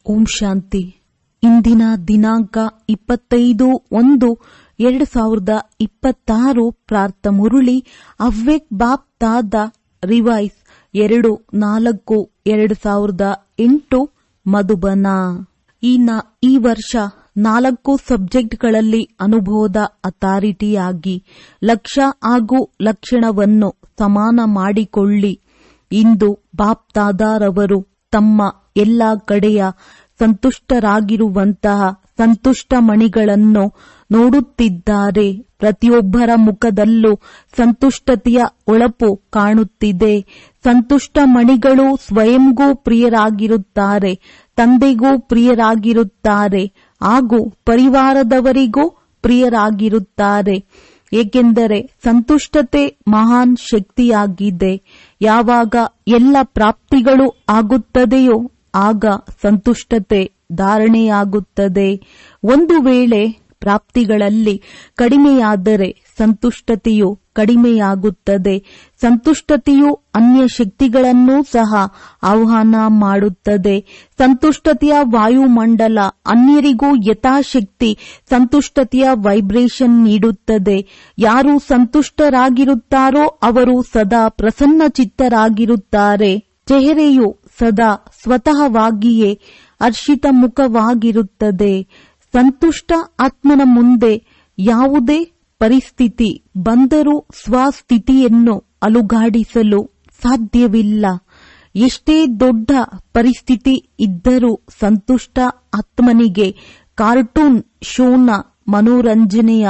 ಓಂ ಶಾಂತಿ ಇಂದಿನ ದಿನಾಂಕ ಇಪ್ಪತ್ತೈದು ಒಂದು ಎರಡು ಸಾವಿರದ ಇಪ್ಪತ್ತಾರು ಪ್ರಾರ್ಥ ಮುರುಳಿ ಅವ್ವೆಕ್ ಬಾಪ್ ತಾದ ರಿವೈಸ್ ಎರಡು ನಾಲ್ಕು ಎರಡು ಸಾವಿರದ ಎಂಟು ಮಧುಬನ ಈ ನ- ಈ ವರ್ಷ ನಾಲ್ಕು ಸಬ್ಜೆಕ್ಟ್ಗಳಲ್ಲಿ ಅನುಭವದ ಅಥಾರಿಟಿಯಾಗಿ ಲಕ್ಷ್ಯ ಹಾಗೂ ಲಕ್ಷಣವನ್ನು ಸಮಾನ ಮಾಡಿಕೊಳ್ಳಿ ಇಂದು ಬಾಪ್ ತಾದಾರವರು ತಮ್ಮ ಎಲ್ಲ ಕಡೆಯ ಸಂತುಷ್ಟರಾಗಿರುವಂತಹ ಸಂತುಷ್ಟ ಮಣಿಗಳನ್ನು ನೋಡುತ್ತಿದ್ದಾರೆ ಪ್ರತಿಯೊಬ್ಬರ ಮುಖದಲ್ಲೂ ಸಂತುಷ್ಟತೆಯ ಒಳಪು ಕಾಣುತ್ತಿದೆ ಸಂತುಷ್ಟ ಮಣಿಗಳು ಸ್ವಯಂಗೂ ಪ್ರಿಯರಾಗಿರುತ್ತಾರೆ ತಂದೆಗೂ ಪ್ರಿಯರಾಗಿರುತ್ತಾರೆ ಹಾಗೂ ಪರಿವಾರದವರಿಗೂ ಪ್ರಿಯರಾಗಿರುತ್ತಾರೆ ಏಕೆಂದರೆ ಸಂತುಷ್ಟತೆ ಮಹಾನ್ ಶಕ್ತಿಯಾಗಿದೆ ಯಾವಾಗ ಎಲ್ಲ ಪ್ರಾಪ್ತಿಗಳು ಆಗುತ್ತದೆಯೋ ಆಗ ಸಂತುಷ್ಟತೆ ಧಾರಣೆಯಾಗುತ್ತದೆ ಒಂದು ವೇಳೆ ಪ್ರಾಪ್ತಿಗಳಲ್ಲಿ ಕಡಿಮೆಯಾದರೆ ಸಂತುಷ್ಟತೆಯು ಕಡಿಮೆಯಾಗುತ್ತದೆ ಸಂತುಷ್ಟತೆಯು ಅನ್ಯ ಶಕ್ತಿಗಳನ್ನೂ ಸಹ ಆಹ್ವಾನ ಮಾಡುತ್ತದೆ ಸಂತುಷ್ಟತೆಯ ವಾಯುಮಂಡಲ ಅನ್ಯರಿಗೂ ಯಥಾಶಕ್ತಿ ಸಂತುಷ್ಟತೆಯ ವೈಬ್ರೇಷನ್ ನೀಡುತ್ತದೆ ಯಾರು ಸಂತುಷ್ಟರಾಗಿರುತ್ತಾರೋ ಅವರು ಸದಾ ಪ್ರಸನ್ನಚಿತ್ತರಾಗಿರುತ್ತಾರೆ ಚೆಹರೆಯು ಸದಾ ಸ್ವತಃವಾಗಿಯೇ ಹರ್ಷಿತ ಮುಖವಾಗಿರುತ್ತದೆ ಸಂತುಷ್ಟ ಆತ್ಮನ ಮುಂದೆ ಯಾವುದೇ ಪರಿಸ್ಥಿತಿ ಬಂದರೂ ಸ್ವಸ್ಥಿತಿಯನ್ನು ಅಲುಗಾಡಿಸಲು ಸಾಧ್ಯವಿಲ್ಲ ಎಷ್ಟೇ ದೊಡ್ಡ ಪರಿಸ್ಥಿತಿ ಇದ್ದರೂ ಸಂತುಷ್ಟ ಆತ್ಮನಿಗೆ ಕಾರ್ಟೂನ್ ಶೋನ ಮನೋರಂಜನೆಯ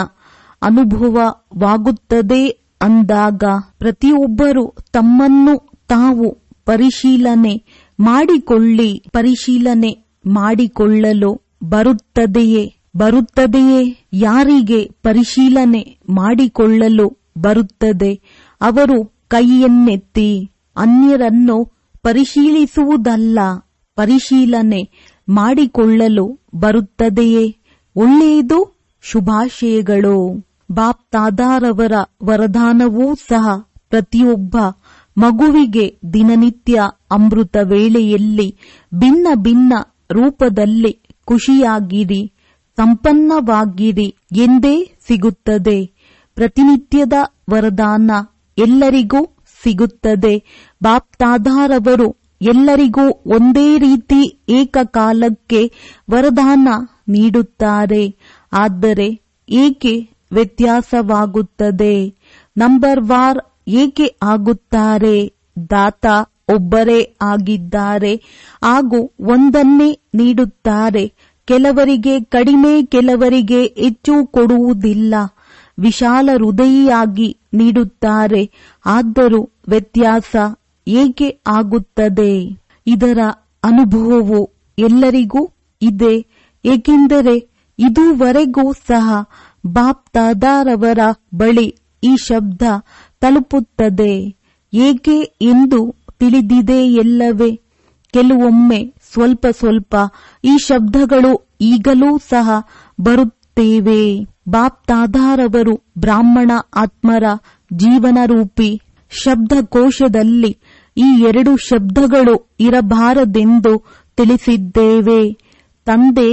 ಅನುಭವವಾಗುತ್ತದೆ ಅಂದಾಗ ಪ್ರತಿಯೊಬ್ಬರು ತಮ್ಮನ್ನು ತಾವು ಪರಿಶೀಲನೆ ಮಾಡಿಕೊಳ್ಳಿ ಪರಿಶೀಲನೆ ಮಾಡಿಕೊಳ್ಳಲು ಬರುತ್ತದೆಯೇ ಬರುತ್ತದೆಯೇ ಯಾರಿಗೆ ಪರಿಶೀಲನೆ ಮಾಡಿಕೊಳ್ಳಲು ಬರುತ್ತದೆ ಅವರು ಕೈಯನ್ನೆತ್ತಿ ಅನ್ಯರನ್ನು ಪರಿಶೀಲಿಸುವುದಲ್ಲ ಪರಿಶೀಲನೆ ಮಾಡಿಕೊಳ್ಳಲು ಬರುತ್ತದೆಯೇ ಒಳ್ಳೆಯದು ಶುಭಾಶಯಗಳು ಬಾಪ್ ತಾದಾರವರ ವರದಾನವೂ ಸಹ ಪ್ರತಿಯೊಬ್ಬ ಮಗುವಿಗೆ ದಿನನಿತ್ಯ ಅಮೃತ ವೇಳೆಯಲ್ಲಿ ಭಿನ್ನ ಭಿನ್ನ ರೂಪದಲ್ಲಿ ಖುಷಿಯಾಗಿರಿ ಸಂಪನ್ನವಾಗಿರಿ ಎಂದೇ ಸಿಗುತ್ತದೆ ಪ್ರತಿನಿತ್ಯದ ವರದಾನ ಎಲ್ಲರಿಗೂ ಸಿಗುತ್ತದೆ ಬಾಪ್ ತಾದಾರವರು ಎಲ್ಲರಿಗೂ ಒಂದೇ ರೀತಿ ಏಕಕಾಲಕ್ಕೆ ವರದಾನ ನೀಡುತ್ತಾರೆ ಆದರೆ ಏಕೆ ವ್ಯತ್ಯಾಸವಾಗುತ್ತದೆ ನಂಬರ್ ವಾರ್ ಏಕೆ ಆಗುತ್ತಾರೆ ದಾತ ಒಬ್ಬರೇ ಆಗಿದ್ದಾರೆ ಹಾಗೂ ಒಂದನ್ನೇ ನೀಡುತ್ತಾರೆ ಕೆಲವರಿಗೆ ಕಡಿಮೆ ಕೆಲವರಿಗೆ ಹೆಚ್ಚು ಕೊಡುವುದಿಲ್ಲ ವಿಶಾಲ ಹೃದಯಿಯಾಗಿ ನೀಡುತ್ತಾರೆ ಆದರೂ ವ್ಯತ್ಯಾಸ ಏಕೆ ಆಗುತ್ತದೆ ಇದರ ಅನುಭವವು ಎಲ್ಲರಿಗೂ ಇದೆ ಏಕೆಂದರೆ ಇದುವರೆಗೂ ಸಹ ಬಾಪ್ ತಾದಾರವರ ಬಳಿ ಈ ಶಬ್ದ ತಲುಪುತ್ತದೆ ಏಕೆ ಎಂದು ತಿಳಿದಿದೆ ಎಲ್ಲವೇ ಕೆಲವೊಮ್ಮೆ ಸ್ವಲ್ಪ ಸ್ವಲ್ಪ ಈ ಶಬ್ದಗಳು ಈಗಲೂ ಸಹ ಬರುತ್ತೇವೆ ಬಾಪ್ ತಾದಾರವರು ಬ್ರಾಹ್ಮಣ ಆತ್ಮರ ಜೀವನರೂಪಿ ಶಬ್ದಕೋಶದಲ್ಲಿ ಈ ಎರಡು ಶಬ್ದಗಳು ಇರಬಾರದೆಂದು ತಿಳಿಸಿದ್ದೇವೆ ತಂದೆ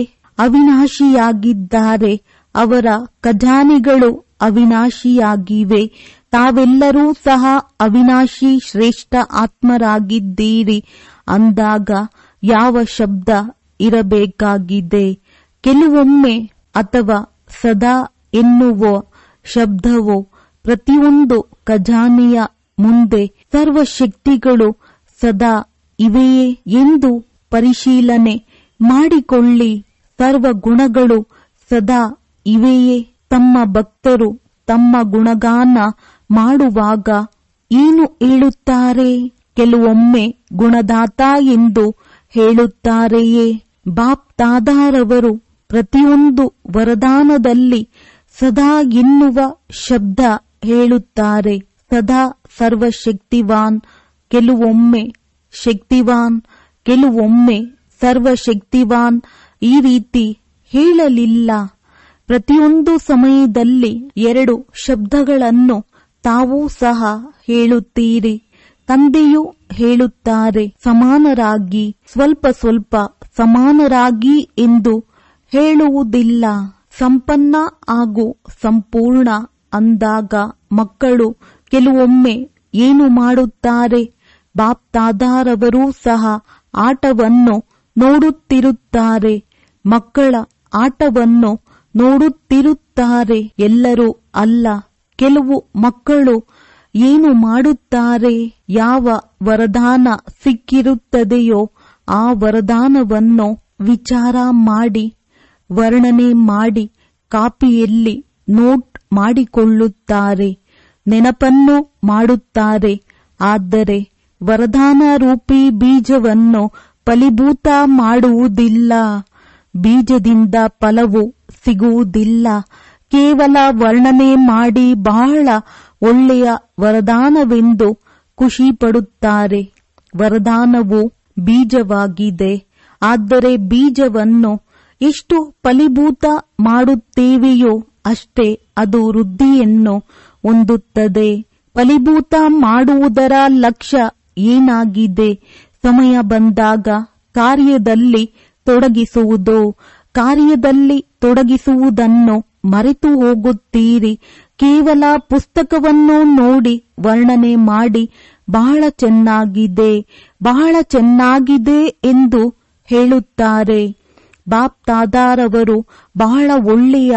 ಅವಿನಾಶಿಯಾಗಿದ್ದಾರೆ ಅವರ ಖಜಾನೆಗಳು ಅವಿನಾಶಿಯಾಗಿವೆ ತಾವೆಲ್ಲರೂ ಸಹ ಅವಿನಾಶಿ ಶ್ರೇಷ್ಠ ಆತ್ಮರಾಗಿದ್ದೀರಿ ಅಂದಾಗ ಯಾವ ಶಬ್ದ ಇರಬೇಕಾಗಿದೆ ಕೆಲವೊಮ್ಮೆ ಅಥವಾ ಸದಾ ಎನ್ನುವ ಶಬ್ದವು ಪ್ರತಿಯೊಂದು ಖಜಾನೆಯ ಮುಂದೆ ಸರ್ವಶಕ್ತಿಗಳು ಸದಾ ಇವೆಯೇ ಎಂದು ಪರಿಶೀಲನೆ ಮಾಡಿಕೊಳ್ಳಿ ಸರ್ವ ಗುಣಗಳು ಸದಾ ಇವೆಯೇ ತಮ್ಮ ಭಕ್ತರು ತಮ್ಮ ಗುಣಗಾನ ಮಾಡುವಾಗ ಏನು ಹೇಳುತ್ತಾರೆ ಕೆಲವೊಮ್ಮೆ ಗುಣದಾತ ಎಂದು ಹೇಳುತ್ತಾರೆಯೇ ಬಾಪ್ ತಾದಾರವರು ಪ್ರತಿಯೊಂದು ವರದಾನದಲ್ಲಿ ಸದಾ ಎನ್ನುವ ಶಬ್ದ ಹೇಳುತ್ತಾರೆ ಸದಾ ಸರ್ವಶಕ್ತಿವಾನ್ ಕೆಲವೊಮ್ಮೆ ಶಕ್ತಿವಾನ್ ಕೆಲವೊಮ್ಮೆ ಸರ್ವಶಕ್ತಿವಾನ್ ಈ ರೀತಿ ಹೇಳಲಿಲ್ಲ ಪ್ರತಿಯೊಂದು ಸಮಯದಲ್ಲಿ ಎರಡು ಶಬ್ದಗಳನ್ನು ತಾವೂ ಸಹ ಹೇಳುತ್ತೀರಿ ತಂದೆಯು ಹೇಳುತ್ತಾರೆ ಸಮಾನರಾಗಿ ಸ್ವಲ್ಪ ಸ್ವಲ್ಪ ಸಮಾನರಾಗಿ ಎಂದು ಹೇಳುವುದಿಲ್ಲ ಸಂಪನ್ನ ಹಾಗೂ ಸಂಪೂರ್ಣ ಅಂದಾಗ ಮಕ್ಕಳು ಕೆಲವೊಮ್ಮೆ ಏನು ಮಾಡುತ್ತಾರೆ ಬಾಪ್ತಾದಾರವರು ಸಹ ಆಟವನ್ನು ನೋಡುತ್ತಿರುತ್ತಾರೆ ಮಕ್ಕಳ ಆಟವನ್ನು ನೋಡುತ್ತಿರುತ್ತಾರೆ ಎಲ್ಲರೂ ಅಲ್ಲ ಕೆಲವು ಮಕ್ಕಳು ಏನು ಮಾಡುತ್ತಾರೆ ಯಾವ ವರದಾನ ಸಿಕ್ಕಿರುತ್ತದೆಯೋ ಆ ವರದಾನವನ್ನು ವಿಚಾರ ಮಾಡಿ ವರ್ಣನೆ ಮಾಡಿ ಕಾಪಿಯಲ್ಲಿ ನೋಟ್ ಮಾಡಿಕೊಳ್ಳುತ್ತಾರೆ ನೆನಪನ್ನು ಮಾಡುತ್ತಾರೆ ಆದರೆ ವರದಾನ ರೂಪಿ ಬೀಜವನ್ನು ಫಲೀಭೂತ ಮಾಡುವುದಿಲ್ಲ ಬೀಜದಿಂದ ಫಲವು ಸಿಗುವುದಿಲ್ಲ ಕೇವಲ ವರ್ಣನೆ ಮಾಡಿ ಬಹಳ ಒಳ್ಳೆಯ ವರದಾನವೆಂದು ಖುಷಿ ಪಡುತ್ತಾರೆ ವರದಾನವು ಬೀಜವಾಗಿದೆ ಆದರೆ ಬೀಜವನ್ನು ಎಷ್ಟು ಫಲೀಭೂತ ಮಾಡುತ್ತೇವೆಯೋ ಅಷ್ಟೇ ಅದು ವೃದ್ಧಿಯನ್ನು ಹೊಂದುತ್ತದೆ ಫಲೀಭೂತ ಮಾಡುವುದರ ಲಕ್ಷ್ಯ ಏನಾಗಿದೆ ಸಮಯ ಬಂದಾಗ ಕಾರ್ಯದಲ್ಲಿ ತೊಡಗಿಸುವುದು ಕಾರ್ಯದಲ್ಲಿ ತೊಡಗಿಸುವುದನ್ನು ಮರೆತು ಹೋಗುತ್ತೀರಿ ಕೇವಲ ಪುಸ್ತಕವನ್ನು ನೋಡಿ ವರ್ಣನೆ ಮಾಡಿ ಬಹಳ ಚೆನ್ನಾಗಿದೆ ಬಹಳ ಚೆನ್ನಾಗಿದೆ ಎಂದು ಹೇಳುತ್ತಾರೆ ಬಾಪ್ ತಾದಾರವರು ಬಹಳ ಒಳ್ಳೆಯ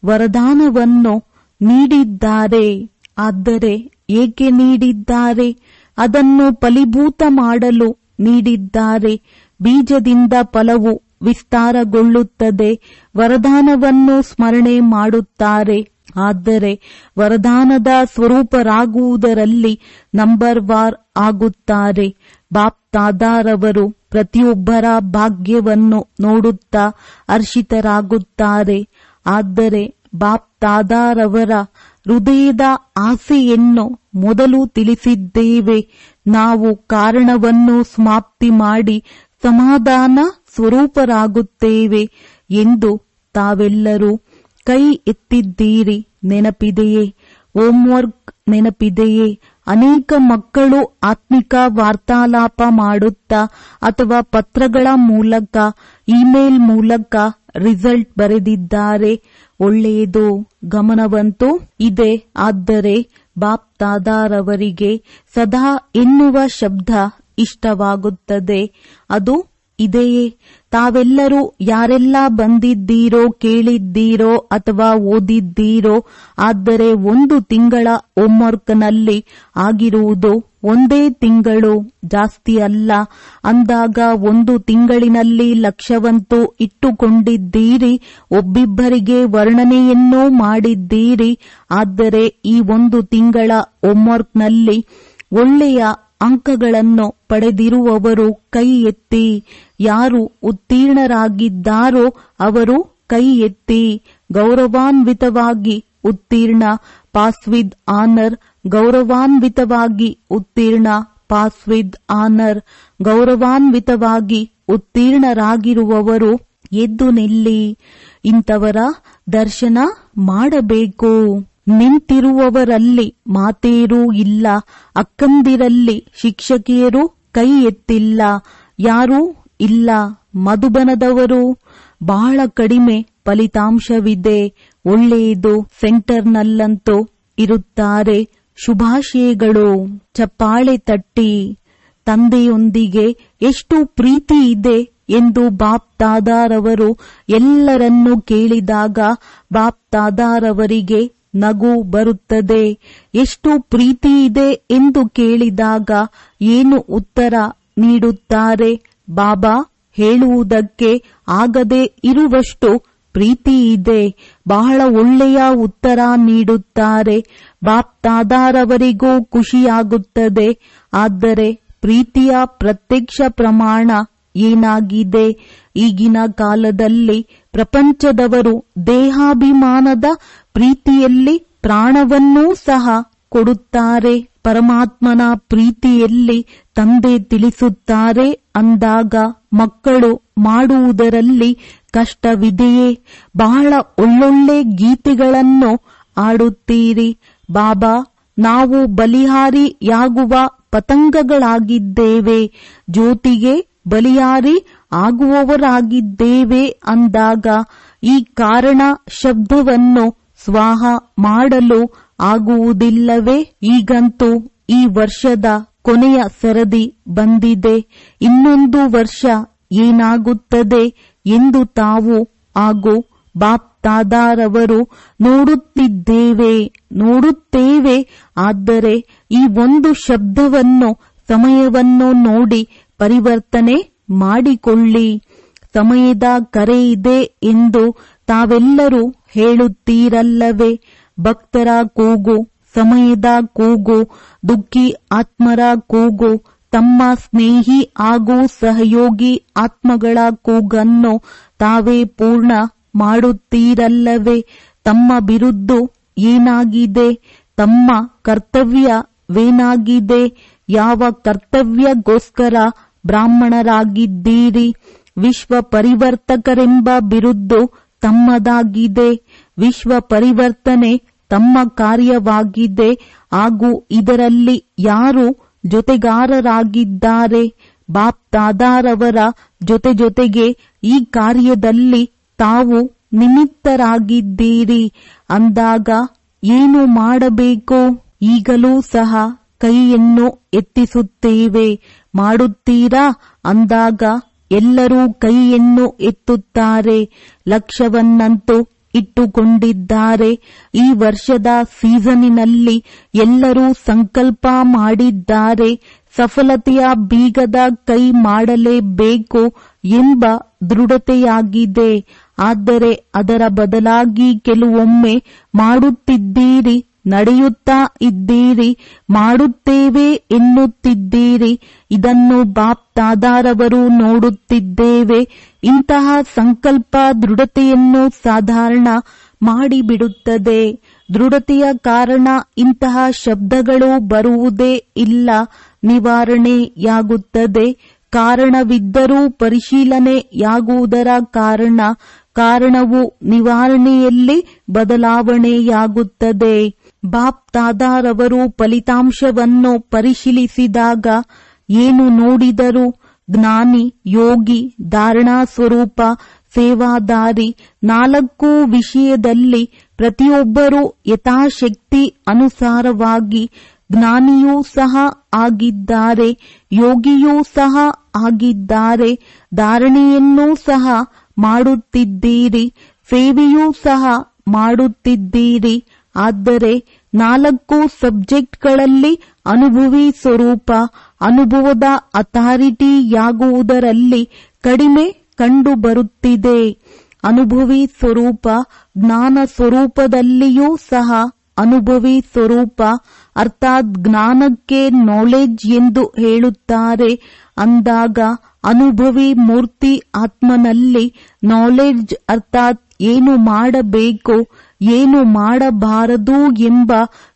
ವರದಾನವನ್ನು ನೀಡಿದ್ದಾರೆ ಆದರೆ ಏಕೆ ನೀಡಿದ್ದಾರೆ ಅದನ್ನು ಫಲೀಭೂತ ಮಾಡಲು ನೀಡಿದ್ದಾರೆ ಬೀಜದಿಂದ ಫಲವು ವಿಸ್ತಾರಗೊಳ್ಳುತ್ತದೆ ವರದಾನವನ್ನು ಸ್ಮರಣೆ ಮಾಡುತ್ತಾರೆ ಆದರೆ ವರದಾನದ ಸ್ವರೂಪರಾಗುವುದರಲ್ಲಿ ನಂಬರ್ ವಾರ್ ಆಗುತ್ತಾರೆ ಬಾಪ್ ತಾದಾರವರು ಪ್ರತಿಯೊಬ್ಬರ ಭಾಗ್ಯವನ್ನು ನೋಡುತ್ತಾ ಹರ್ಷಿತರಾಗುತ್ತಾರೆ ಆದರೆ ಬಾಪ್ ತಾದಾರವರ ಹೃದಯದ ಆಸೆಯನ್ನು ಮೊದಲು ತಿಳಿಸಿದ್ದೇವೆ ನಾವು ಕಾರಣವನ್ನು ಸಮಾಪ್ತಿ ಮಾಡಿ ಸಮಾಧಾನ ಸ್ವರೂಪರಾಗುತ್ತೇವೆ ಎಂದು ತಾವೆಲ್ಲರೂ ಕೈ ಎತ್ತಿದ್ದೀರಿ ನೆನಪಿದೆಯೇ ಹೋಂವರ್ಕ್ ನೆನಪಿದೆಯೇ ಅನೇಕ ಮಕ್ಕಳು ಆತ್ಮಿಕ ವಾರ್ತಾಲಾಪ ಮಾಡುತ್ತಾ ಅಥವಾ ಪತ್ರಗಳ ಮೂಲಕ ಇಮೇಲ್ ಮೂಲಕ ರಿಸಲ್ಟ್ ಬರೆದಿದ್ದಾರೆ ಒಳ್ಳೆಯದು ಗಮನವಂತೂ ಇದೆ ಆದರೆ ಬಾಪ್ ತಾದಾರವರಿಗೆ ಸದಾ ಎನ್ನುವ ಶಬ್ದ ಇಷ್ಟವಾಗುತ್ತದೆ ಅದು ಇದೆಯೇ ತಾವೆಲ್ಲರೂ ಯಾರೆಲ್ಲ ಬಂದಿದ್ದೀರೋ ಕೇಳಿದ್ದೀರೋ ಅಥವಾ ಓದಿದ್ದೀರೋ ಆದರೆ ಒಂದು ತಿಂಗಳ ಹೋಂವರ್ಕ್ನಲ್ಲಿ ಆಗಿರುವುದು ಒಂದೇ ತಿಂಗಳು ಜಾಸ್ತಿ ಅಲ್ಲ ಅಂದಾಗ ಒಂದು ತಿಂಗಳಿನಲ್ಲಿ ಲಕ್ಷ್ಯವಂತೂ ಇಟ್ಟುಕೊಂಡಿದ್ದೀರಿ ಒಬ್ಬಿಬ್ಬರಿಗೆ ವರ್ಣನೆಯನ್ನೂ ಮಾಡಿದ್ದೀರಿ ಆದರೆ ಈ ಒಂದು ತಿಂಗಳ ಹೋಂವರ್ಕ್ನಲ್ಲಿ ಒಳ್ಳೆಯ ಅಂಕಗಳನ್ನು ಪಡೆದಿರುವವರು ಕೈ ಎತ್ತಿ ಯಾರು ಉತ್ತೀರ್ಣರಾಗಿದ್ದಾರೋ ಅವರು ಕೈ ಎತ್ತಿ ಗೌರವಾನ್ವಿತವಾಗಿ ಉತ್ತೀರ್ಣ ಪಾಸ್ ವಿದ್ ಆನರ್ ಗೌರವಾನ್ವಿತವಾಗಿ ಉತ್ತೀರ್ಣ ಪಾಸ್ ವಿದ್ ಆನರ್ ಗೌರವಾನ್ವಿತವಾಗಿ ಉತ್ತೀರ್ಣರಾಗಿರುವವರು ಎದ್ದು ನಿಲ್ಲಿ ಇಂಥವರ ದರ್ಶನ ಮಾಡಬೇಕು ನಿಂತಿರುವವರಲ್ಲಿ ಮಾತೇರೂ ಇಲ್ಲ ಅಕ್ಕಂದಿರಲ್ಲಿ ಶಿಕ್ಷಕಿಯರು ಕೈ ಎತ್ತಿಲ್ಲ ಯಾರೂ ಇಲ್ಲ ಮಧುಬನದವರು ಬಹಳ ಕಡಿಮೆ ಫಲಿತಾಂಶವಿದೆ ಒಳ್ಳೆಯದು ಸೆಂಟರ್ನಲ್ಲಂತೂ ಇರುತ್ತಾರೆ ಶುಭಾಶಯಗಳು ಚಪ್ಪಾಳೆ ತಟ್ಟಿ ತಂದೆಯೊಂದಿಗೆ ಎಷ್ಟು ಪ್ರೀತಿ ಇದೆ ಎಂದು ಬಾಪ್ ತಾದಾರವರು ಎಲ್ಲರನ್ನೂ ಕೇಳಿದಾಗ ಬಾಪ್ ತಾದಾರವರಿಗೆ ನಗು ಬರುತ್ತದೆ ಎಷ್ಟು ಪ್ರೀತಿ ಇದೆ ಎಂದು ಕೇಳಿದಾಗ ಏನು ಉತ್ತರ ನೀಡುತ್ತಾರೆ ಬಾಬಾ ಹೇಳುವುದಕ್ಕೆ ಆಗದೆ ಇರುವಷ್ಟು ಪ್ರೀತಿ ಇದೆ ಬಹಳ ಒಳ್ಳೆಯ ಉತ್ತರ ನೀಡುತ್ತಾರೆ ಬಾಪ್ ತಾದಾರವರಿಗೂ ಖುಷಿಯಾಗುತ್ತದೆ ಆದರೆ ಪ್ರೀತಿಯ ಪ್ರತ್ಯಕ್ಷ ಪ್ರಮಾಣ ಏನಾಗಿದೆ ಈಗಿನ ಕಾಲದಲ್ಲಿ ಪ್ರಪಂಚದವರು ದೇಹಾಭಿಮಾನದ ಪ್ರೀತಿಯಲ್ಲಿ ಪ್ರಾಣವನ್ನೂ ಸಹ ಕೊಡುತ್ತಾರೆ ಪರಮಾತ್ಮನ ಪ್ರೀತಿಯಲ್ಲಿ ತಂದೆ ತಿಳಿಸುತ್ತಾರೆ ಅಂದಾಗ ಮಕ್ಕಳು ಮಾಡುವುದರಲ್ಲಿ ಕಷ್ಟವಿದೆಯೇ ಬಹಳ ಒಳ್ಳೊಳ್ಳೆ ಗೀತೆಗಳನ್ನು ಆಡುತ್ತೀರಿ ಬಾಬಾ ನಾವು ಬಲಿಹಾರಿಯಾಗುವ ಪತಂಗಗಳಾಗಿದ್ದೇವೆ ಜ್ಯೋತಿಗೆ ಬಲಿಯಾರಿ ಆಗುವವರಾಗಿದ್ದೇವೆ ಅಂದಾಗ ಈ ಕಾರಣ ಶಬ್ದವನ್ನು ಸ್ವಾಹ ಮಾಡಲು ಆಗುವುದಿಲ್ಲವೇ ಈಗಂತೂ ಈ ವರ್ಷದ ಕೊನೆಯ ಸರದಿ ಬಂದಿದೆ ಇನ್ನೊಂದು ವರ್ಷ ಏನಾಗುತ್ತದೆ ಎಂದು ತಾವು ಹಾಗೂ ಬಾಪ್ ತಾದಾರವರು ನೋಡುತ್ತಿದ್ದೇವೆ ನೋಡುತ್ತೇವೆ ಆದರೆ ಈ ಒಂದು ಶಬ್ದವನ್ನು ಸಮಯವನ್ನು ನೋಡಿ ಪರಿವರ್ತನೆ ಮಾಡಿಕೊಳ್ಳಿ ಸಮಯದ ಕರೆ ಇದೆ ಎಂದು ತಾವೆಲ್ಲರೂ ಹೇಳುತ್ತೀರಲ್ಲವೇ ಭಕ್ತರ ಕೂಗು ಸಮಯದ ಕೂಗು ದುಃಖಿ ಆತ್ಮರ ಕೂಗು ತಮ್ಮ ಸ್ನೇಹಿ ಹಾಗೂ ಸಹಯೋಗಿ ಆತ್ಮಗಳ ಕೂಗನ್ನು ತಾವೇ ಪೂರ್ಣ ಮಾಡುತ್ತೀರಲ್ಲವೇ ತಮ್ಮ ಬಿರುದ್ದು ಏನಾಗಿದೆ ತಮ್ಮ ಕರ್ತವ್ಯವೇನಾಗಿದೆ ಯಾವ ಕರ್ತವ್ಯಗೋಸ್ಕರ ಬ್ರಾಹ್ಮಣರಾಗಿದ್ದೀರಿ ವಿಶ್ವ ಪರಿವರ್ತಕರೆಂಬ ಬಿರುದ್ದು ತಮ್ಮದಾಗಿದೆ ವಿಶ್ವ ಪರಿವರ್ತನೆ ತಮ್ಮ ಕಾರ್ಯವಾಗಿದೆ ಹಾಗೂ ಇದರಲ್ಲಿ ಯಾರು ಜೊತೆಗಾರರಾಗಿದ್ದಾರೆ ಬಾಪ್ ತಾದಾರವರ ಜೊತೆ ಜೊತೆಗೆ ಈ ಕಾರ್ಯದಲ್ಲಿ ತಾವು ನಿಮಿತ್ತರಾಗಿದ್ದೀರಿ ಅಂದಾಗ ಏನು ಮಾಡಬೇಕು ಈಗಲೂ ಸಹ ಕೈಯನ್ನು ಎತ್ತಿಸುತ್ತೇವೆ ಮಾಡುತ್ತೀರಾ ಅಂದಾಗ ಎಲ್ಲರೂ ಕೈಯನ್ನು ಎತ್ತುತ್ತಾರೆ ಲಕ್ಷ್ಯವನ್ನಂತೂ ಇಟ್ಟುಕೊಂಡಿದ್ದಾರೆ ಈ ವರ್ಷದ ಸೀಸನಿನಲ್ಲಿ ಎಲ್ಲರೂ ಸಂಕಲ್ಪ ಮಾಡಿದ್ದಾರೆ ಸಫಲತೆಯ ಬೀಗದ ಕೈ ಮಾಡಲೇಬೇಕು ಎಂಬ ದೃಢತೆಯಾಗಿದೆ ಆದರೆ ಅದರ ಬದಲಾಗಿ ಕೆಲವೊಮ್ಮೆ ಮಾಡುತ್ತಿದ್ದೀರಿ ನಡೆಯುತ್ತಾ ಇದ್ದೀರಿ ಮಾಡುತ್ತೇವೆ ಎನ್ನುತ್ತಿದ್ದೀರಿ ಇದನ್ನು ಬಾಪ್ ತಾದಾರವರು ನೋಡುತ್ತಿದ್ದೇವೆ ಇಂತಹ ಸಂಕಲ್ಪ ದೃಢತೆಯನ್ನು ಸಾಧಾರಣ ಮಾಡಿಬಿಡುತ್ತದೆ ದೃಢತೆಯ ಕಾರಣ ಇಂತಹ ಶಬ್ದಗಳು ಬರುವುದೇ ಇಲ್ಲ ನಿವಾರಣೆಯಾಗುತ್ತದೆ ಕಾರಣವಿದ್ದರೂ ಪರಿಶೀಲನೆಯಾಗುವುದರ ಕಾರಣ ಕಾರಣವು ನಿವಾರಣೆಯಲ್ಲಿ ಬದಲಾವಣೆಯಾಗುತ್ತದೆ ಬಾಪ್ ತಾದಾರವರು ಫಲಿತಾಂಶವನ್ನು ಪರಿಶೀಲಿಸಿದಾಗ ಏನು ನೋಡಿದರು ಜ್ಞಾನಿ ಯೋಗಿ ಧಾರಣಾ ಸ್ವರೂಪ ಸೇವಾದಾರಿ ನಾಲ್ಕು ವಿಷಯದಲ್ಲಿ ಪ್ರತಿಯೊಬ್ಬರೂ ಯಥಾಶಕ್ತಿ ಅನುಸಾರವಾಗಿ ಜ್ಞಾನಿಯೂ ಸಹ ಆಗಿದ್ದಾರೆ ಯೋಗಿಯೂ ಸಹ ಆಗಿದ್ದಾರೆ ಧಾರಣೆಯನ್ನೂ ಸಹ ಮಾಡುತ್ತಿದ್ದೀರಿ ಸೇವೆಯೂ ಸಹ ಮಾಡುತ್ತಿದ್ದೀರಿ ಆದರೆ ನಾಲ್ಕು ಸಬ್ಜೆಕ್ಟ್ಗಳಲ್ಲಿ ಅನುಭವಿ ಸ್ವರೂಪ ಅನುಭವದ ಅಥಾರಿಟಿಯಾಗುವುದರಲ್ಲಿ ಕಡಿಮೆ ಕಂಡುಬರುತ್ತಿದೆ ಅನುಭವಿ ಸ್ವರೂಪ ಜ್ಞಾನ ಸ್ವರೂಪದಲ್ಲಿಯೂ ಸಹ ಅನುಭವಿ ಸ್ವರೂಪ ಅರ್ಥಾತ್ ಜ್ಞಾನಕ್ಕೆ ನಾಲೆಡ್ಜ್ ಎಂದು ಹೇಳುತ್ತಾರೆ ಅಂದಾಗ ಅನುಭವಿ ಮೂರ್ತಿ ಆತ್ಮನಲ್ಲಿ ನಾಲೆಡ್ಜ್ ಅರ್ಥಾತ್ ಏನು ಮಾಡಬೇಕು ಏನು ಮಾಡಬಾರದು ಎಂಬ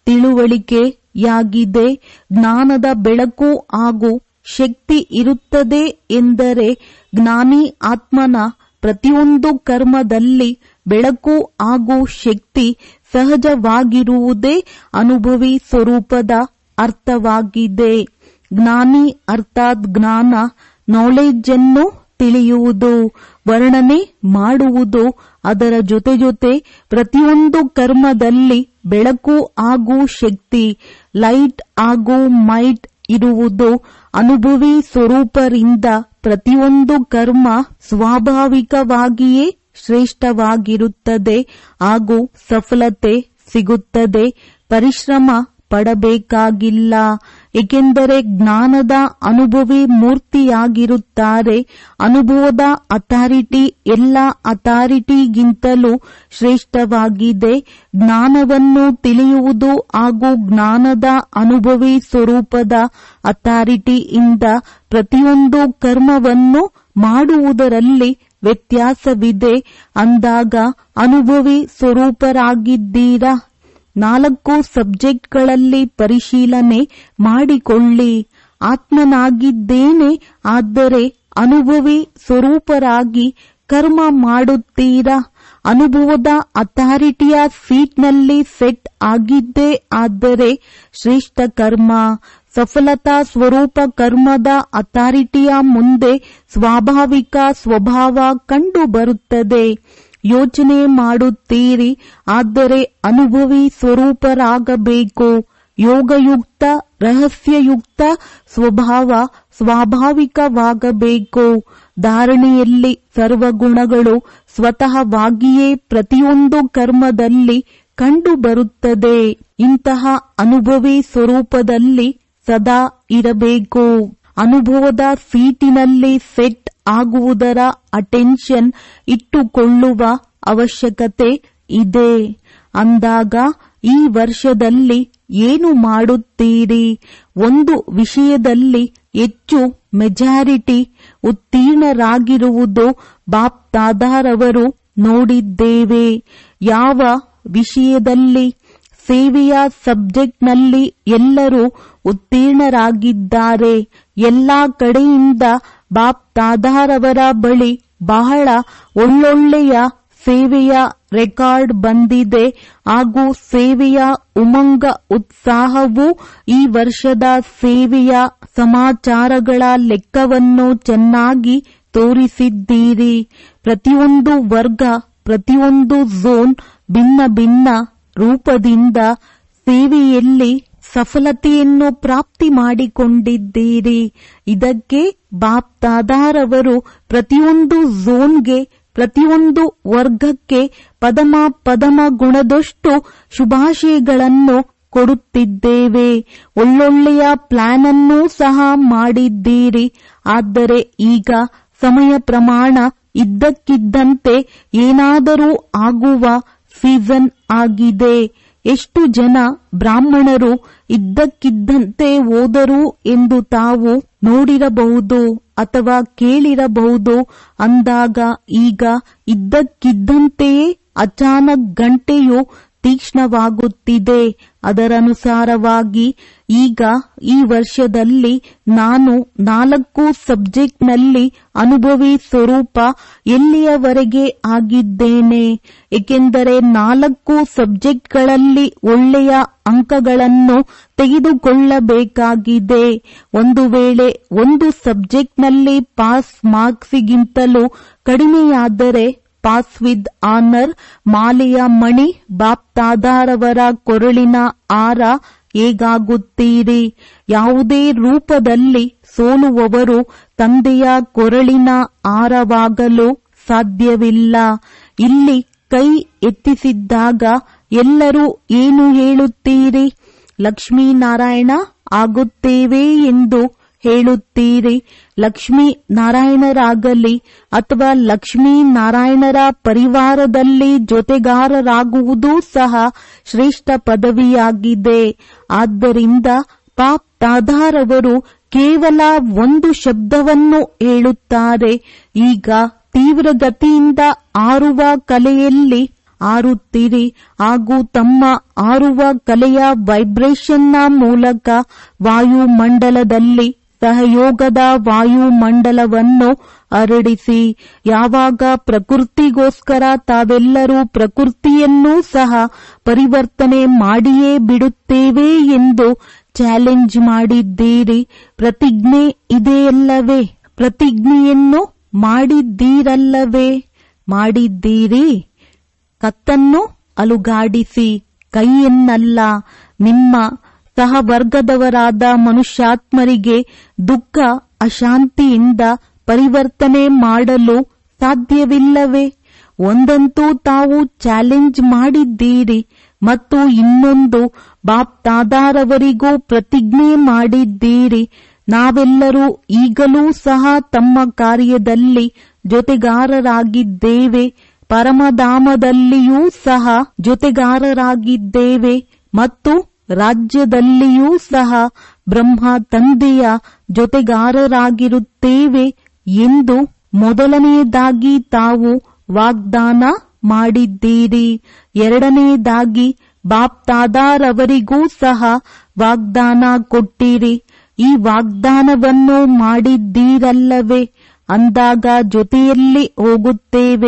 ತಿಳುವಳಿಕೆಯಾಗಿದೆ ಜ್ಞಾನದ ಬೆಳಕು ಹಾಗೂ ಶಕ್ತಿ ಇರುತ್ತದೆ ಎಂದರೆ ಜ್ಞಾನಿ ಆತ್ಮನ ಪ್ರತಿಯೊಂದು ಕರ್ಮದಲ್ಲಿ ಬೆಳಕು ಹಾಗೂ ಶಕ್ತಿ ಸಹಜವಾಗಿರುವುದೇ ಅನುಭವಿ ಸ್ವರೂಪದ ಅರ್ಥವಾಗಿದೆ ಜ್ಞಾನಿ ಅರ್ಥಾತ್ ಜ್ಞಾನ ನಾಲೆಡ್ಜ್ ಅನ್ನು ತಿಳಿಯುವುದು ವರ್ಣನೆ ಮಾಡುವುದು ಅದರ ಜೊತೆ ಜೊತೆ ಪ್ರತಿಯೊಂದು ಕರ್ಮದಲ್ಲಿ ಬೆಳಕು ಹಾಗೂ ಶಕ್ತಿ ಲೈಟ್ ಹಾಗೂ ಮೈಟ್ ಇರುವುದು ಅನುಭವಿ ಸ್ವರೂಪರಿಂದ ಪ್ರತಿಯೊಂದು ಕರ್ಮ ಸ್ವಾಭಾವಿಕವಾಗಿಯೇ ಶ್ರೇಷ್ಠವಾಗಿರುತ್ತದೆ ಹಾಗೂ ಸಫಲತೆ ಸಿಗುತ್ತದೆ ಪರಿಶ್ರಮ ಪಡಬೇಕಾಗಿಲ್ಲ ಏಕೆಂದರೆ ಜ್ಞಾನದ ಅನುಭವಿ ಮೂರ್ತಿಯಾಗಿರುತ್ತಾರೆ ಅನುಭವದ ಅಥಾರಿಟಿ ಎಲ್ಲ ಅಥಾರಿಟಿಗಿಂತಲೂ ಶ್ರೇಷ್ಠವಾಗಿದೆ ಜ್ಞಾನವನ್ನು ತಿಳಿಯುವುದು ಹಾಗೂ ಜ್ಞಾನದ ಅನುಭವಿ ಸ್ವರೂಪದ ಅಥಾರಿಟಿಯಿಂದ ಪ್ರತಿಯೊಂದು ಕರ್ಮವನ್ನು ಮಾಡುವುದರಲ್ಲಿ ವ್ಯತ್ಯಾಸವಿದೆ ಅಂದಾಗ ಅನುಭವಿ ಸ್ವರೂಪರಾಗಿದ್ದೀರಾ ನಾಲ್ಕು ಸಬ್ಜೆಕ್ಟ್ಗಳಲ್ಲಿ ಪರಿಶೀಲನೆ ಮಾಡಿಕೊಳ್ಳಿ ಆತ್ಮನಾಗಿದ್ದೇನೆ ಆದರೆ ಅನುಭವಿ ಸ್ವರೂಪರಾಗಿ ಕರ್ಮ ಮಾಡುತ್ತೀರಾ ಅನುಭವದ ಅಥಾರಿಟಿಯ ಸೀಟ್ನಲ್ಲಿ ಸೆಟ್ ಆಗಿದ್ದೇ ಆದರೆ ಶ್ರೇಷ್ಠ ಕರ್ಮ ಸಫಲತಾ ಸ್ವರೂಪ ಕರ್ಮದ ಅಥಾರಿಟಿಯ ಮುಂದೆ ಸ್ವಾಭಾವಿಕ ಸ್ವಭಾವ ಕಂಡು ಬರುತ್ತದೆ ಯೋಚನೆ ಮಾಡುತ್ತೀರಿ ಆದರೆ ಅನುಭವಿ ಸ್ವರೂಪರಾಗಬೇಕು ಯೋಗಯುಕ್ತ ರಹಸ್ಯಯುಕ್ತ ಸ್ವಭಾವ ಸ್ವಾಭಾವಿಕವಾಗಬೇಕು ಧಾರಣೆಯಲ್ಲಿ ಸರ್ವಗುಣಗಳು ಸ್ವತಃವಾಗಿಯೇ ಪ್ರತಿಯೊಂದು ಕರ್ಮದಲ್ಲಿ ಕಂಡು ಬರುತ್ತದೆ ಇಂತಹ ಅನುಭವಿ ಸ್ವರೂಪದಲ್ಲಿ ಸದಾ ಇರಬೇಕು ಅನುಭವದ ಸೀಟಿನಲ್ಲಿ ಸೆಟ್ ಆಗುವುದರ ಅಟೆನ್ಷನ್ ಇಟ್ಟುಕೊಳ್ಳುವ ಅವಶ್ಯಕತೆ ಇದೆ ಅಂದಾಗ ಈ ವರ್ಷದಲ್ಲಿ ಏನು ಮಾಡುತ್ತೀರಿ ಒಂದು ವಿಷಯದಲ್ಲಿ ಹೆಚ್ಚು ಮೆಜಾರಿಟಿ ಉತ್ತೀರ್ಣರಾಗಿರುವುದು ಬಾಪ್ತಾದಾರವರು ನೋಡಿದ್ದೇವೆ ಯಾವ ವಿಷಯದಲ್ಲಿ ಸೇವೆಯ ಸಬ್ಜೆಕ್ಟ್ನಲ್ಲಿ ಎಲ್ಲರೂ ಉತ್ತೀರ್ಣರಾಗಿದ್ದಾರೆ ಎಲ್ಲಾ ಕಡೆಯಿಂದ ಬಾಪ್ತಾದಾರವರ ಬಳಿ ಬಹಳ ಒಳ್ಳೊಳ್ಳೆಯ ಸೇವೆಯ ರೆಕಾರ್ಡ್ ಬಂದಿದೆ ಹಾಗೂ ಸೇವೆಯ ಉಮಂಗ ಉತ್ಸಾಹವು ಈ ವರ್ಷದ ಸೇವೆಯ ಸಮಾಚಾರಗಳ ಲೆಕ್ಕವನ್ನು ಚೆನ್ನಾಗಿ ತೋರಿಸಿದ್ದೀರಿ ಪ್ರತಿಯೊಂದು ವರ್ಗ ಪ್ರತಿಯೊಂದು ಝೋನ್ ಭಿನ್ನ ಭಿನ್ನ ರೂಪದಿಂದ ಸೇವೆಯಲ್ಲಿ ಸಫಲತೆಯನ್ನು ಪ್ರಾಪ್ತಿ ಮಾಡಿಕೊಂಡಿದ್ದೀರಿ ಇದಕ್ಕೆ ಬಾಪ್ತಾದಾರವರು ಪ್ರತಿಯೊಂದು ಝೋನ್ಗೆ ಪ್ರತಿಯೊಂದು ವರ್ಗಕ್ಕೆ ಪದಮ ಪದಮ ಗುಣದಷ್ಟು ಶುಭಾಶಯಗಳನ್ನು ಕೊಡುತ್ತಿದ್ದೇವೆ ಒಳ್ಳೊಳ್ಳೆಯ ಪ್ಲಾನ್ ಅನ್ನೂ ಸಹ ಮಾಡಿದ್ದೀರಿ ಆದರೆ ಈಗ ಸಮಯ ಪ್ರಮಾಣ ಇದ್ದಕ್ಕಿದ್ದಂತೆ ಏನಾದರೂ ಆಗುವ ಸೀಸನ್ ಆಗಿದೆ ಎಷ್ಟು ಜನ ಬ್ರಾಹ್ಮಣರು ಇದ್ದಕ್ಕಿದ್ದಂತೆ ಹೋದರು ಎಂದು ತಾವು ನೋಡಿರಬಹುದು ಅಥವಾ ಕೇಳಿರಬಹುದು ಅಂದಾಗ ಈಗ ಇದ್ದಕ್ಕಿದ್ದಂತೆಯೇ ಅಚಾನಕ್ ಗಂಟೆಯು ತೀಕ್ಷ್ಣವಾಗುತ್ತಿದೆ ಅದರನುಸಾರವಾಗಿ ಈಗ ಈ ವರ್ಷದಲ್ಲಿ ನಾನು ನಾಲ್ಕು ಸಬ್ಜೆಕ್ಟ್ನಲ್ಲಿ ಅನುಭವಿ ಸ್ವರೂಪ ಎಲ್ಲಿಯವರೆಗೆ ಆಗಿದ್ದೇನೆ ಏಕೆಂದರೆ ನಾಲ್ಕು ಸಬ್ಜೆಕ್ಟ್ಗಳಲ್ಲಿ ಒಳ್ಳೆಯ ಅಂಕಗಳನ್ನು ತೆಗೆದುಕೊಳ್ಳಬೇಕಾಗಿದೆ ಒಂದು ವೇಳೆ ಒಂದು ಸಬ್ಜೆಕ್ಟ್ನಲ್ಲಿ ಪಾಸ್ ಮಾರ್ಕ್ಸಿಗಿಂತಲೂ ಕಡಿಮೆಯಾದರೆ ಪಾಸ್ ವಿತ್ ಆನರ್ ಮಾಲೆಯ ಮಣಿ ಬಾಪ್ತಾದಾರವರ ಕೊರಳಿನ ಆರ ಹೇಗಾಗುತ್ತೀರಿ ಯಾವುದೇ ರೂಪದಲ್ಲಿ ಸೋಲುವವರು ತಂದೆಯ ಕೊರಳಿನ ಆರವಾಗಲು ಸಾಧ್ಯವಿಲ್ಲ ಇಲ್ಲಿ ಕೈ ಎತ್ತಿಸಿದ್ದಾಗ ಎಲ್ಲರೂ ಏನು ಹೇಳುತ್ತೀರಿ ಲಕ್ಷ್ಮೀನಾರಾಯಣ ಆಗುತ್ತೇವೆ ಎಂದು ಹೇಳುತ್ತೀರಿ ಲಕ್ಷ್ಮೀ ನಾರಾಯಣರಾಗಲಿ ಅಥವಾ ಲಕ್ಷ್ಮೀ ನಾರಾಯಣರ ಪರಿವಾರದಲ್ಲಿ ಜೊತೆಗಾರರಾಗುವುದೂ ಸಹ ಶ್ರೇಷ್ಠ ಪದವಿಯಾಗಿದೆ ಆದ್ದರಿಂದ ಪಾಪ್ ತಾದಾರವರು ಕೇವಲ ಒಂದು ಶಬ್ದವನ್ನು ಹೇಳುತ್ತಾರೆ ಈಗ ತೀವ್ರಗತಿಯಿಂದ ಆರುವ ಕಲೆಯಲ್ಲಿ ಆರುತ್ತೀರಿ ಹಾಗೂ ತಮ್ಮ ಆರುವ ಕಲೆಯ ವೈಬ್ರೇಷನ್ನ ಮೂಲಕ ವಾಯುಮಂಡಲದಲ್ಲಿ ಸಹಯೋಗದ ವಾಯುಮಂಡಲವನ್ನು ಹರಡಿಸಿ ಯಾವಾಗ ಪ್ರಕೃತಿಗೋಸ್ಕರ ತಾವೆಲ್ಲರೂ ಪ್ರಕೃತಿಯನ್ನೂ ಸಹ ಪರಿವರ್ತನೆ ಮಾಡಿಯೇ ಬಿಡುತ್ತೇವೆ ಎಂದು ಚಾಲೆಂಜ್ ಮಾಡಿದ್ದೀರಿ ಪ್ರತಿಜ್ಞೆ ಇದೆಯಲ್ಲವೇ ಪ್ರತಿಜ್ಞೆಯನ್ನು ಮಾಡಿದ್ದೀರಲ್ಲವೇ ಮಾಡಿದ್ದೀರಿ ಕತ್ತನ್ನು ಅಲುಗಾಡಿಸಿ ಕೈಯನ್ನಲ್ಲ ನಿಮ್ಮ ಸಹವರ್ಗದವರಾದ ಮನುಷ್ಯಾತ್ಮರಿಗೆ ದುಃಖ ಅಶಾಂತಿಯಿಂದ ಪರಿವರ್ತನೆ ಮಾಡಲು ಸಾಧ್ಯವಿಲ್ಲವೇ ಒಂದಂತೂ ತಾವು ಚಾಲೆಂಜ್ ಮಾಡಿದ್ದೀರಿ ಮತ್ತು ಇನ್ನೊಂದು ಬಾಪ್ ತಾದಾರವರಿಗೂ ಪ್ರತಿಜ್ಞೆ ಮಾಡಿದ್ದೀರಿ ನಾವೆಲ್ಲರೂ ಈಗಲೂ ಸಹ ತಮ್ಮ ಕಾರ್ಯದಲ್ಲಿ ಜೊತೆಗಾರರಾಗಿದ್ದೇವೆ ಪರಮಧಾಮದಲ್ಲಿಯೂ ಸಹ ಜೊತೆಗಾರರಾಗಿದ್ದೇವೆ ಮತ್ತು ರಾಜ್ಯದಲ್ಲಿಯೂ ಸಹ ಬ್ರಹ್ಮ ತಂದೆಯ ಜೊತೆಗಾರರಾಗಿರುತ್ತೇವೆ ಎಂದು ಮೊದಲನೆಯದಾಗಿ ತಾವು ವಾಗ್ದಾನ ಮಾಡಿದ್ದೀರಿ ಎರಡನೆಯದಾಗಿ ಬಾಪ್ ತಾದಾರವರಿಗೂ ಸಹ ವಾಗ್ದಾನ ಕೊಟ್ಟಿರಿ ಈ ವಾಗ್ದಾನವನ್ನು ಮಾಡಿದ್ದೀರಲ್ಲವೇ ಅಂದಾಗ ಜೊತೆಯಲ್ಲಿ ಹೋಗುತ್ತೇವೆ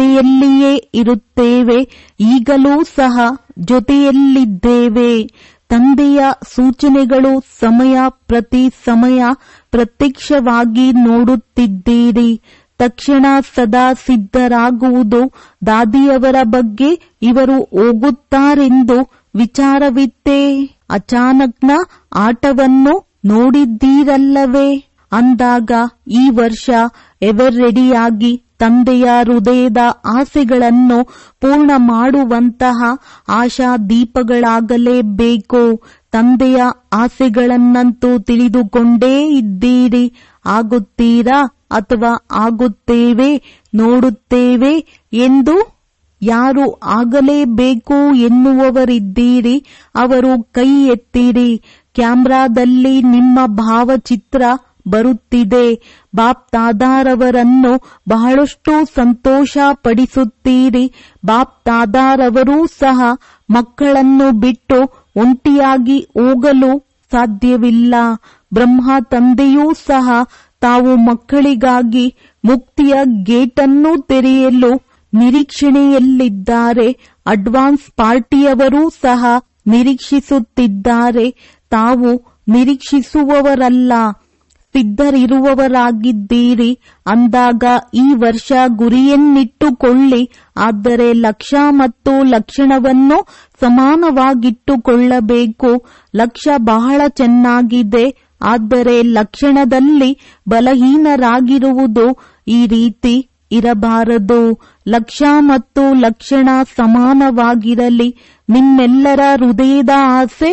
ಜೊತೆಯಲ್ಲಿಯೇ ಇರುತ್ತೇವೆ ಈಗಲೂ ಸಹ ಜೊತೆಯಲ್ಲಿದ್ದೇವೆ ತಂದೆಯ ಸೂಚನೆಗಳು ಸಮಯ ಪ್ರತಿ ಸಮಯ ಪ್ರತ್ಯಕ್ಷವಾಗಿ ನೋಡುತ್ತಿದ್ದೀರಿ ತಕ್ಷಣ ಸದಾ ಸಿದ್ಧರಾಗುವುದು ದಾದಿಯವರ ಬಗ್ಗೆ ಇವರು ಹೋಗುತ್ತಾರೆಂದು ವಿಚಾರವಿತ್ತೇ ಅಚಾನಕ್ನ ಆಟವನ್ನು ನೋಡಿದ್ದೀರಲ್ಲವೇ ಅಂದಾಗ ಈ ವರ್ಷ ಎವರ್ ರೆಡಿಯಾಗಿ ತಂದೆಯ ಹೃದಯದ ಆಸೆಗಳನ್ನು ಪೂರ್ಣ ಮಾಡುವಂತಹ ಆಶಾ ದೀಪಗಳಾಗಲೇಬೇಕು ತಂದೆಯ ಆಸೆಗಳನ್ನಂತೂ ತಿಳಿದುಕೊಂಡೇ ಇದ್ದೀರಿ ಆಗುತ್ತೀರಾ ಅಥವಾ ಆಗುತ್ತೇವೆ ನೋಡುತ್ತೇವೆ ಎಂದು ಯಾರು ಆಗಲೇಬೇಕು ಎನ್ನುವವರಿದ್ದೀರಿ ಅವರು ಕೈ ಎತ್ತಿರಿ ಕ್ಯಾಮ್ರಾದಲ್ಲಿ ನಿಮ್ಮ ಭಾವಚಿತ್ರ ಬರುತ್ತಿದೆ ಬಾಪ್ ತಾದಾರವರನ್ನು ಬಹಳಷ್ಟು ಸಂತೋಷ ಪಡಿಸುತ್ತೀರಿ ಬಾಪ್ ತಾದಾರವರೂ ಸಹ ಮಕ್ಕಳನ್ನು ಬಿಟ್ಟು ಒಂಟಿಯಾಗಿ ಹೋಗಲು ಸಾಧ್ಯವಿಲ್ಲ ಬ್ರಹ್ಮ ತಂದೆಯೂ ಸಹ ತಾವು ಮಕ್ಕಳಿಗಾಗಿ ಮುಕ್ತಿಯ ಗೇಟನ್ನು ತೆರೆಯಲು ನಿರೀಕ್ಷಣೆಯಲ್ಲಿದ್ದಾರೆ ಅಡ್ವಾನ್ಸ್ ಪಾರ್ಟಿಯವರೂ ಸಹ ನಿರೀಕ್ಷಿಸುತ್ತಿದ್ದಾರೆ ತಾವು ನಿರೀಕ್ಷಿಸುವವರಲ್ಲ ಸಿದ್ಧರಿರುವವರಾಗಿದ್ದೀರಿ ಅಂದಾಗ ಈ ವರ್ಷ ಗುರಿಯನ್ನಿಟ್ಟುಕೊಳ್ಳಿ ಆದರೆ ಲಕ್ಷ್ಯ ಮತ್ತು ಲಕ್ಷಣವನ್ನು ಸಮಾನವಾಗಿಟ್ಟುಕೊಳ್ಳಬೇಕು ಲಕ್ಷ್ಯ ಬಹಳ ಚೆನ್ನಾಗಿದೆ ಆದರೆ ಲಕ್ಷಣದಲ್ಲಿ ಬಲಹೀನರಾಗಿರುವುದು ಈ ರೀತಿ ಇರಬಾರದು ಲಕ್ಷ್ಯ ಮತ್ತು ಲಕ್ಷಣ ಸಮಾನವಾಗಿರಲಿ ನಿಮ್ಮೆಲ್ಲರ ಹೃದಯದ ಆಸೆ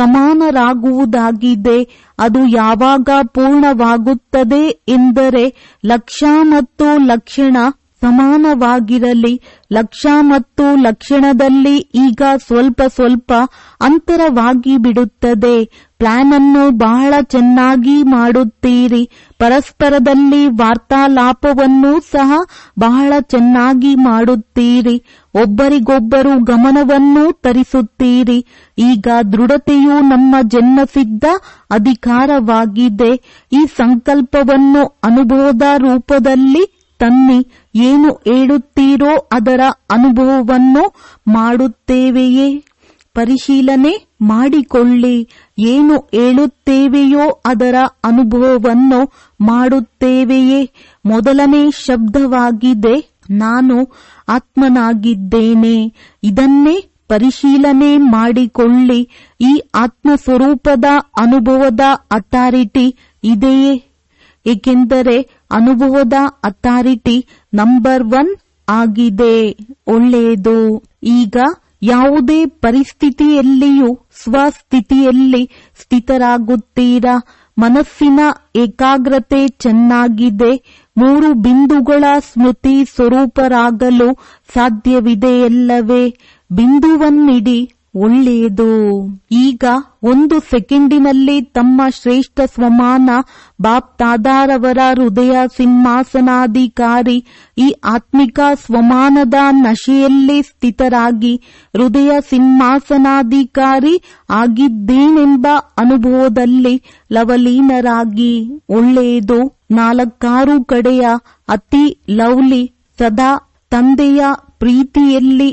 ಸಮಾನರಾಗುವುದಾಗಿದೆ ಅದು ಯಾವಾಗ ಪೂರ್ಣವಾಗುತ್ತದೆ ಎಂದರೆ ಲಕ್ಷ್ಯ ಮತ್ತು ಲಕ್ಷಣ ಸಮಾನವಾಗಿರಲಿ ಲಕ್ಷ್ಯ ಮತ್ತು ಲಕ್ಷಣದಲ್ಲಿ ಈಗ ಸ್ವಲ್ಪ ಸ್ವಲ್ಪ ಅಂತರವಾಗಿ ಬಿಡುತ್ತದೆ ಪ್ಲಾನ್ ಅನ್ನು ಬಹಳ ಚೆನ್ನಾಗಿ ಮಾಡುತ್ತೀರಿ ಪರಸ್ಪರದಲ್ಲಿ ವಾರ್ತಾಲಾಪವನ್ನು ಸಹ ಬಹಳ ಚೆನ್ನಾಗಿ ಮಾಡುತ್ತೀರಿ ಒಬ್ಬರಿಗೊಬ್ಬರು ಗಮನವನ್ನು ತರಿಸುತ್ತೀರಿ ಈಗ ದೃಢತೆಯು ನಮ್ಮ ಜನ್ಮಸಿದ್ಧ ಅಧಿಕಾರವಾಗಿದೆ ಈ ಸಂಕಲ್ಪವನ್ನು ಅನುಭವದ ರೂಪದಲ್ಲಿ ತನ್ನಿ ಏನು ಹೇಳುತ್ತೀರೋ ಅದರ ಅನುಭವವನ್ನು ಮಾಡುತ್ತೇವೆಯೇ ಪರಿಶೀಲನೆ ಮಾಡಿಕೊಳ್ಳಿ ಏನು ಹೇಳುತ್ತೇವೆಯೋ ಅದರ ಅನುಭವವನ್ನು ಮಾಡುತ್ತೇವೆಯೇ ಮೊದಲನೇ ಶಬ್ದವಾಗಿದೆ ನಾನು ಆತ್ಮನಾಗಿದ್ದೇನೆ ಇದನ್ನೇ ಪರಿಶೀಲನೆ ಮಾಡಿಕೊಳ್ಳಿ ಈ ಆತ್ಮ ಸ್ವರೂಪದ ಅನುಭವದ ಅಥಾರಿಟಿ ಇದೆಯೇ ಏಕೆಂದರೆ ಅನುಭವದ ಅಥಾರಿಟಿ ನಂಬರ್ ಒನ್ ಆಗಿದೆ ಒಳ್ಳೆಯದು ಈಗ ಯಾವುದೇ ಪರಿಸ್ಥಿತಿಯಲ್ಲಿಯೂ ಸ್ವಸ್ಥಿತಿಯಲ್ಲಿ ಸ್ಥಿತರಾಗುತ್ತೀರಾ ಮನಸ್ಸಿನ ಏಕಾಗ್ರತೆ ಚೆನ್ನಾಗಿದೆ ಮೂರು ಬಿಂದುಗಳ ಸ್ಮೃತಿ ಸ್ವರೂಪರಾಗಲು ಸಾಧ್ಯವಿದೆಯಲ್ಲವೇ ಬಿಂದುವನ್ನಿಡಿ ಒಳ್ಳೆಯದು ಈಗ ಒಂದು ಸೆಕೆಂಡಿನಲ್ಲಿ ತಮ್ಮ ಶ್ರೇಷ್ಠ ಸ್ವಮಾನ ಬಾಪ್ ತಾದಾರವರ ಹೃದಯ ಸಿಂಹಾಸನಾಧಿಕಾರಿ ಈ ಆತ್ಮಿಕ ಸ್ವಮಾನದ ನಶೆಯಲ್ಲಿ ಸ್ಥಿತರಾಗಿ ಹೃದಯ ಸಿಂಹಾಸನಾಧಿಕಾರಿ ಆಗಿದ್ದೇನೆಂಬ ಅನುಭವದಲ್ಲಿ ಲವಲೀನರಾಗಿ ಒಳ್ಳೆಯದು ನಾಲ್ಕಾರು ಕಡೆಯ ಅತಿ ಲವ್ಲಿ ಸದಾ ತಂದೆಯ ಪ್ರೀತಿಯಲ್ಲಿ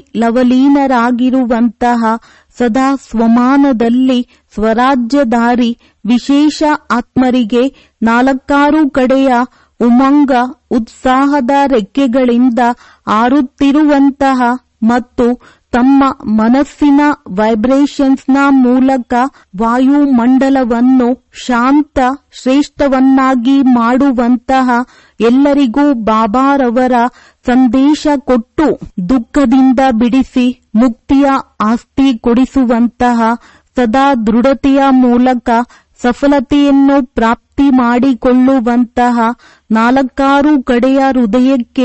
ಲವಲೀನರಾಗಿರುವಂತಹ ಸದಾ ಸ್ವಮಾನದಲ್ಲಿ ಸ್ವರಾಜ್ಯಧಾರಿ ವಿಶೇಷ ಆತ್ಮರಿಗೆ ನಾಲ್ಕಾರು ಕಡೆಯ ಉಮಂಗ ಉತ್ಸಾಹದ ರೆಕ್ಕೆಗಳಿಂದ ಆರುತ್ತಿರುವಂತಹ ಮತ್ತು ತಮ್ಮ ಮನಸ್ಸಿನ ವೈಬ್ರೇಷನ್ಸ್ನ ಮೂಲಕ ವಾಯುಮಂಡಲವನ್ನು ಶಾಂತ ಶ್ರೇಷ್ಠವನ್ನಾಗಿ ಮಾಡುವಂತಹ ಎಲ್ಲರಿಗೂ ಬಾಬಾರವರ ಸಂದೇಶ ಕೊಟ್ಟು ದುಃಖದಿಂದ ಬಿಡಿಸಿ ಮುಕ್ತಿಯ ಆಸ್ತಿ ಕೊಡಿಸುವಂತಹ ಸದಾ ದೃಢತೆಯ ಮೂಲಕ ಸಫಲತೆಯನ್ನು ಪ್ರಾಪ್ತಿ ಮಾಡಿಕೊಳ್ಳುವಂತಹ ನಾಲ್ಕಾರು ಕಡೆಯ ಹೃದಯಕ್ಕೆ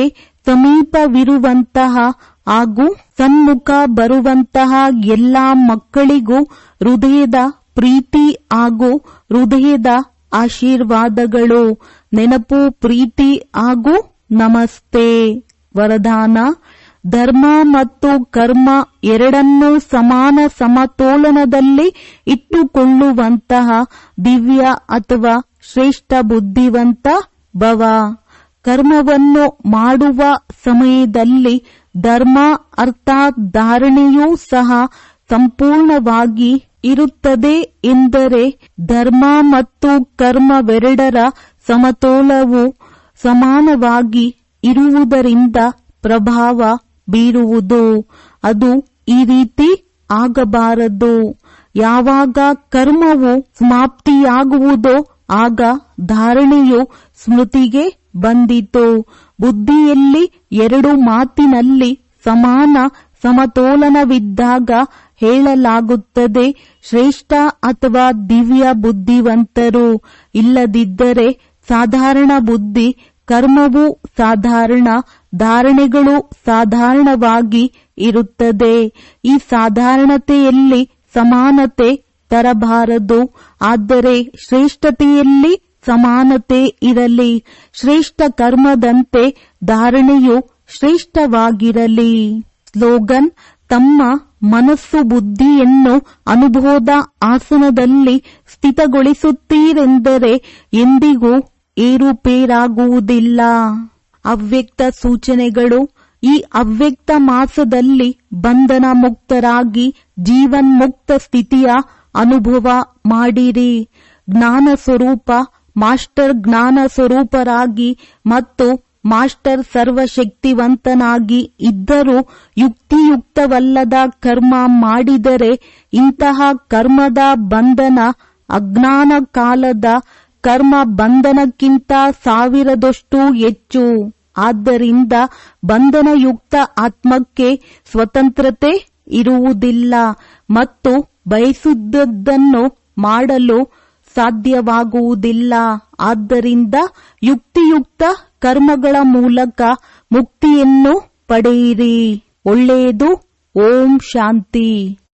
ಸಮೀಪವಿರುವಂತಹ ಹಾಗೂ ಸನ್ಮುಖ ಬರುವಂತಹ ಎಲ್ಲಾ ಮಕ್ಕಳಿಗೂ ಹೃದಯದ ಪ್ರೀತಿ ಹಾಗೂ ಹೃದಯದ ಆಶೀರ್ವಾದಗಳು ನೆನಪು ಪ್ರೀತಿ ಹಾಗೂ ನಮಸ್ತೆ ವರದಾನ ಧರ್ಮ ಮತ್ತು ಕರ್ಮ ಎರಡನ್ನೂ ಸಮಾನ ಸಮತೋಲನದಲ್ಲಿ ಇಟ್ಟುಕೊಳ್ಳುವಂತಹ ದಿವ್ಯ ಅಥವಾ ಶ್ರೇಷ್ಠ ಬುದ್ಧಿವಂತ ಭವ ಕರ್ಮವನ್ನು ಮಾಡುವ ಸಮಯದಲ್ಲಿ ಧರ್ಮ ಅರ್ಥಾತ್ ಧಾರಣೆಯೂ ಸಹ ಸಂಪೂರ್ಣವಾಗಿ ಇರುತ್ತದೆ ಎಂದರೆ ಧರ್ಮ ಮತ್ತು ಕರ್ಮವೆರಡರ ಸಮತೋಲವು ಸಮಾನವಾಗಿ ಇರುವುದರಿಂದ ಪ್ರಭಾವ ಬೀರುವುದು ಅದು ಈ ರೀತಿ ಆಗಬಾರದು ಯಾವಾಗ ಕರ್ಮವು ಸಮಾಪ್ತಿಯಾಗುವುದೋ ಆಗ ಧಾರಣೆಯು ಸ್ಮೃತಿಗೆ ಬಂದಿತು ಬುದ್ಧಿಯಲ್ಲಿ ಎರಡು ಮಾತಿನಲ್ಲಿ ಸಮಾನ ಸಮತೋಲನವಿದ್ದಾಗ ಹೇಳಲಾಗುತ್ತದೆ ಶ್ರೇಷ್ಠ ಅಥವಾ ದಿವ್ಯ ಬುದ್ಧಿವಂತರು ಇಲ್ಲದಿದ್ದರೆ ಸಾಧಾರಣ ಬುದ್ಧಿ ಕರ್ಮವು ಸಾಧಾರಣ ಧಾರಣೆಗಳು ಸಾಧಾರಣವಾಗಿ ಇರುತ್ತದೆ ಈ ಸಾಧಾರಣತೆಯಲ್ಲಿ ಸಮಾನತೆ ತರಬಾರದು ಆದರೆ ಶ್ರೇಷ್ಠತೆಯಲ್ಲಿ ಸಮಾನತೆ ಇರಲಿ ಶ್ರೇಷ್ಠ ಕರ್ಮದಂತೆ ಧಾರಣೆಯು ಶ್ರೇಷ್ಠವಾಗಿರಲಿ ಸ್ಲೋಗನ್ ತಮ್ಮ ಮನಸ್ಸು ಬುದ್ಧಿಯನ್ನು ಅನುಭವದ ಆಸನದಲ್ಲಿ ಸ್ಥಿತಗೊಳಿಸುತ್ತೀರೆಂದರೆ ಎಂದಿಗೂ ಏರುಪೇರಾಗುವುದಿಲ್ಲ ಅವ್ಯಕ್ತ ಸೂಚನೆಗಳು ಈ ಅವ್ಯಕ್ತ ಮಾಸದಲ್ಲಿ ಬಂಧನ ಮುಕ್ತರಾಗಿ ಜೀವನ್ಮುಕ್ತ ಸ್ಥಿತಿಯ ಅನುಭವ ಮಾಡಿರಿ ಜ್ಞಾನ ಸ್ವರೂಪ ಮಾಸ್ಟರ್ ಜ್ಞಾನ ಸ್ವರೂಪರಾಗಿ ಮತ್ತು ಮಾಸ್ಟರ್ ಸರ್ವಶಕ್ತಿವಂತನಾಗಿ ಇದ್ದರೂ ಯುಕ್ತಿಯುಕ್ತವಲ್ಲದ ಕರ್ಮ ಮಾಡಿದರೆ ಇಂತಹ ಕರ್ಮದ ಬಂಧನ ಅಜ್ಞಾನ ಕಾಲದ ಕರ್ಮ ಬಂಧನಕ್ಕಿಂತ ಸಾವಿರದಷ್ಟು ಹೆಚ್ಚು ಆದ್ದರಿಂದ ಬಂಧನಯುಕ್ತ ಆತ್ಮಕ್ಕೆ ಸ್ವತಂತ್ರತೆ ಇರುವುದಿಲ್ಲ ಮತ್ತು ಬಯಸಿದ್ದನ್ನು ಮಾಡಲು ಸಾಧ್ಯವಾಗುವುದಿಲ್ಲ ಆದ್ದರಿಂದ ಯುಕ್ತಿಯುಕ್ತ ಕರ್ಮಗಳ ಮೂಲಕ ಮುಕ್ತಿಯನ್ನು ಪಡೆಯಿರಿ ಒಳ್ಳೆಯದು ಓಂ ಶಾಂತಿ